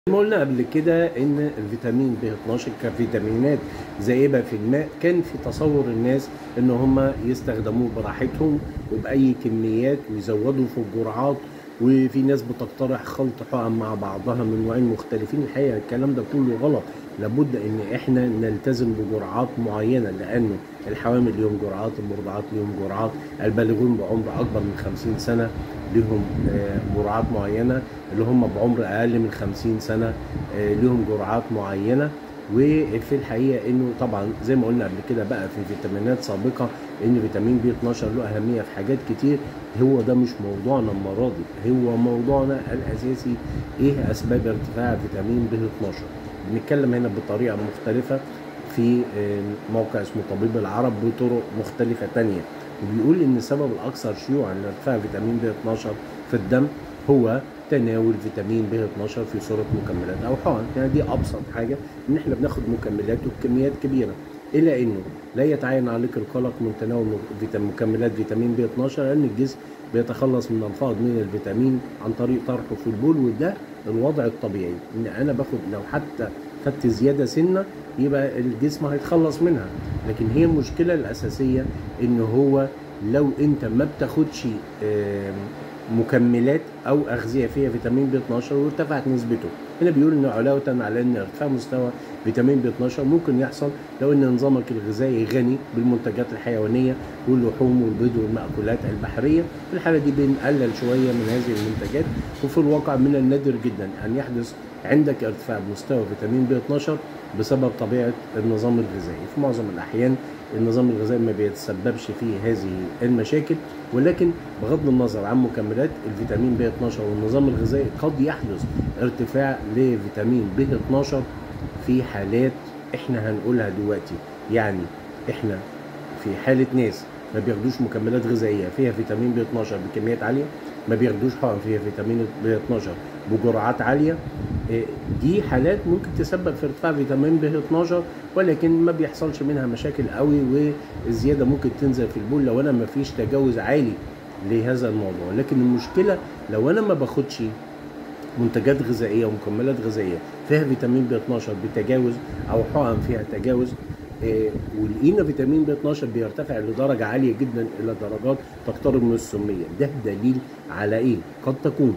زي ما قلنا قبل كده ان الفيتامين ب 12 كفيتامينات ذائبه في الماء كان في تصور الناس ان هم يستخدموه براحتهم وباي كميات ويزودوا في الجرعات وفي ناس بتقترح خلط حقن مع بعضها من نوعين مختلفين الحقيقه الكلام ده كله غلط لابد ان احنا نلتزم بجرعات معينه لانه الحوامل ليهم جرعات المرضعات ليهم جرعات البالغون بعمر اكبر من 50 سنه ليهم آه، جرعات معينه اللي هم بعمر اقل من 50 سنه آه، ليهم جرعات معينه وفي الحقيقه انه طبعا زي ما قلنا قبل كده بقى في فيتامينات سابقه ان فيتامين بي 12 له اهميه في حاجات كتير هو ده مش موضوعنا المره دي هو موضوعنا الاساسي ايه اسباب ارتفاع فيتامين بي 12 بنتكلم هنا بطريقه مختلفه في آه، موقع اسمه طبيب العرب بطرق مختلفه تانية وبيقول ان السبب الاكثر شيوعا لارتفاع فيتامين بي 12 في الدم هو تناول فيتامين ب 12 في صوره مكملات او حقن يعني دي ابسط حاجه ان احنا بناخد مكملات وبكميات كبيره الا انه لا يتعين عليك القلق من تناول فيتام- مكملات فيتامين ب 12 لان الجسم بيتخلص من الفائض من الفيتامين عن طريق طرحه في البول وده الوضع الطبيعي ان انا باخد لو حتى خدت زياده سنه يبقى الجسم هيتخلص منها لكن هي المشكله الاساسيه ان هو لو انت ما بتاخدش آم، مكملات او اغذيه فيها فيتامين بي 12 وارتفعت نسبته هنا بيقول ان علاوه على ان ارتفاع مستوى فيتامين بي 12 ممكن يحصل لو ان نظامك الغذائي غني بالمنتجات الحيوانيه واللحوم والبيض والمأكولات البحريه في الحاله دي بنقلل شويه من هذه المنتجات وفي الواقع من النادر جدا ان يحدث عندك ارتفاع بمستوى فيتامين بي 12 بسبب طبيعه النظام الغذائي في معظم الاحيان النظام الغذائي ما بيتسببش في هذه المشاكل ولكن بغض النظر عن مكملات الفيتامين ب 12 والنظام الغذائي قد يحدث ارتفاع لفيتامين ب 12 في حالات احنا هنقولها دلوقتي يعني احنا في حاله ناس ما بياخدوش مكملات غذائيه فيها فيتامين ب 12 بكميات عاليه ما بياخدوش حقن فيها فيتامين ب 12 بجرعات عاليه إيه، دي حالات ممكن تسبب في ارتفاع فيتامين ب 12 ولكن ما بيحصلش منها مشاكل قوي والزياده ممكن تنزل في البول لو انا ما فيش تجاوز عالي لهذا الموضوع لكن المشكله لو انا ما باخدش منتجات غذائيه ومكملات غذائيه فيها فيتامين ب 12 بتجاوز او حقن فيها تجاوز إيه، ولقينا فيتامين ب 12 بيرتفع لدرجه عاليه جدا الى درجات تقترب من السميه ده دليل على ايه قد تكون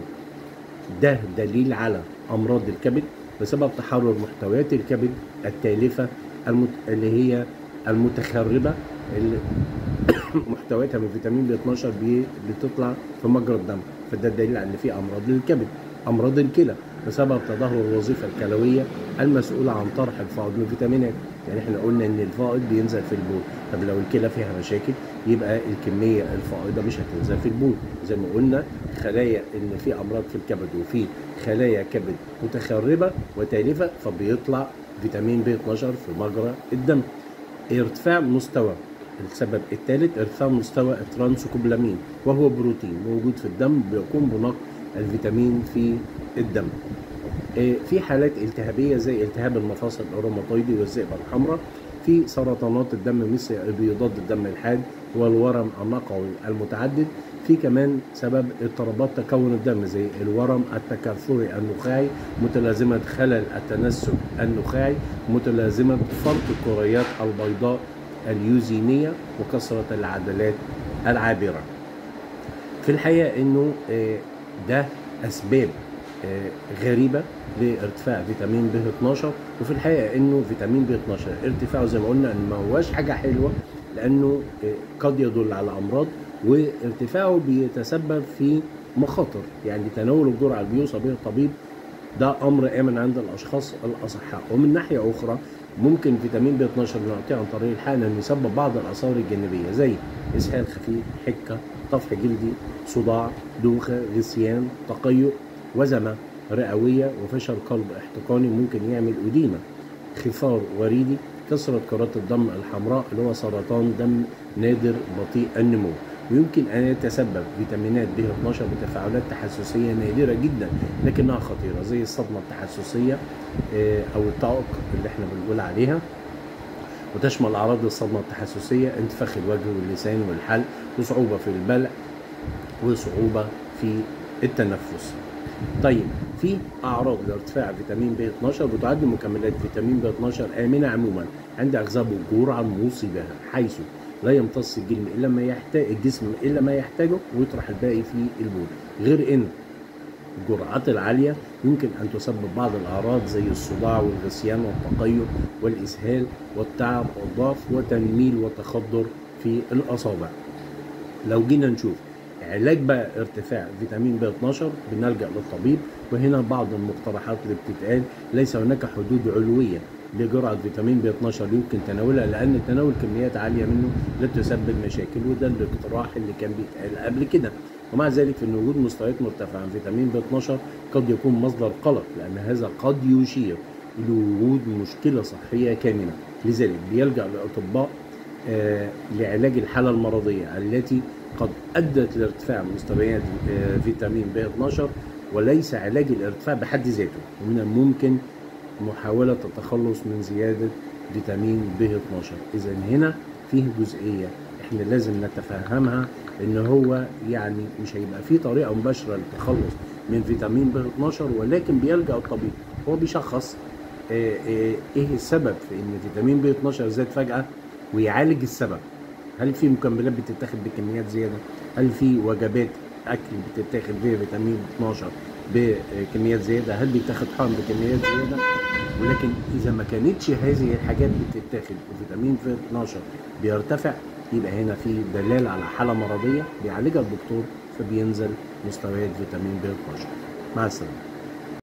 ده دليل على امراض الكبد بسبب تحرر محتويات الكبد التالفه المت... اللي هي المتخربه اللي محتوياتها من فيتامين ب 12 بي... بتطلع في مجرى الدم فده دليل على ان في امراض للكبد امراض الكلى بسبب تدهور الوظيفه الكلويه المسؤوله عن طرح الفائض من الفيتامينات يعني احنا قلنا ان الفائض بينزل في البول طب لو الكلى فيها مشاكل يبقى الكميه الفائضه مش هتنزل في البول زي ما قلنا خلايا ان في امراض في الكبد وفي خلايا كبد متخربه وتالفه فبيطلع فيتامين ب 12 في مجرى الدم ارتفاع مستوى السبب الثالث ارتفاع مستوى الترانسكوبلامين وهو بروتين موجود في الدم بيقوم بنقل الفيتامين في الدم آه، في حالات التهابيه زي التهاب المفاصل الروماتويدي والذئبه الحمراء في سرطانات الدم مثل ابيضات الدم الحاد والورم النقوي المتعدد في كمان سبب اضطرابات تكون الدم زي الورم التكاثري النخاعي متلازمه خلل التنسج النخاعي متلازمه فرط الكريات البيضاء اليوزينيه وكثره العضلات العابره في الحقيقه انه آه، ده اسباب آه، غريبه لارتفاع فيتامين ب 12 وفي الحقيقه انه فيتامين ب 12 ارتفاعه زي ما قلنا ان ما هواش حاجه حلوه لانه آه، قد يدل على امراض وارتفاعه بيتسبب في مخاطر يعني تناول الجرعه اللي بيوصى بها الطبيب ده امر امن عند الاشخاص الاصحاء ومن ناحيه اخرى ممكن فيتامين ب 12 اللي نعطيه عن طريق الحقن انه يسبب بعض الاثار الجانبيه زي اسهال خفيف حكه طفح جلدي صداع دوخه غثيان تقيؤ وزمه رئويه وفشل قلب احتقاني ممكن يعمل اديمه خفار وريدي كثره كرات الدم الحمراء اللي هو سرطان دم نادر بطيء النمو ويمكن ان يتسبب فيتامينات ب 12 بتفاعلات تحسسيه نادره جدا لكنها خطيره زي الصدمه التحسسيه آه، او التعق اللي احنا بنقول عليها وتشمل اعراض الصدمه التحسسيه انتفاخ الوجه واللسان والحلق وصعوبه في البلع وصعوبه في التنفس طيب في اعراض لارتفاع فيتامين ب 12 بتعد مكملات فيتامين ب 12 امنه عموما عند اغذاب جرعا مصيبه حيث لا يمتص الجسم الا ما يحتاج الجسم الا ما يحتاجه ويطرح الباقي في البول غير ان الجرعات العاليه يمكن ان تسبب بعض الاعراض زي الصداع والغثيان والتقيؤ والاسهال والتعب والضعف وتنميل وتخدر في الاصابع لو جينا نشوف علاج بقى ارتفاع فيتامين ب 12 بنلجا للطبيب وهنا بعض المقترحات اللي بتتقال ليس هناك حدود علويه لجرعه فيتامين ب 12 يمكن تناولها لان تناول كميات عاليه منه لا تسبب مشاكل وده الاقتراح اللي كان بيتقال قبل كده ومع ذلك فان وجود مستويات مرتفعه من فيتامين ب 12 قد يكون مصدر قلق لان هذا قد يشير الى وجود مشكله صحيه كامنه لذلك بيلجا الاطباء آه لعلاج الحاله المرضيه التي قد ادت لارتفاع مستويات آه فيتامين ب 12 وليس علاج الارتفاع بحد ذاته ومن الممكن محاوله التخلص من زياده فيتامين ب 12 اذا هنا فيه جزئيه احنا لازم نتفهمها ان هو يعني مش هيبقى في طريقه مباشره للتخلص من فيتامين ب 12 ولكن بيلجا الطبيب هو بيشخص آه آه ايه السبب في ان فيتامين ب 12 زاد فجاه ويعالج السبب هل في مكملات بتتاخد بكميات زياده هل في وجبات اكل بتتاخد فيها فيتامين 12 بكميات زياده هل بيتاخد حقن بكميات زياده ولكن اذا ما كانتش هذه الحاجات بتتاخد وفيتامين ب 12 بيرتفع يبقى هنا في دلالة على حالة مرضية بيعالجها الدكتور فبينزل مستويات فيتامين ب 12 مع السلامة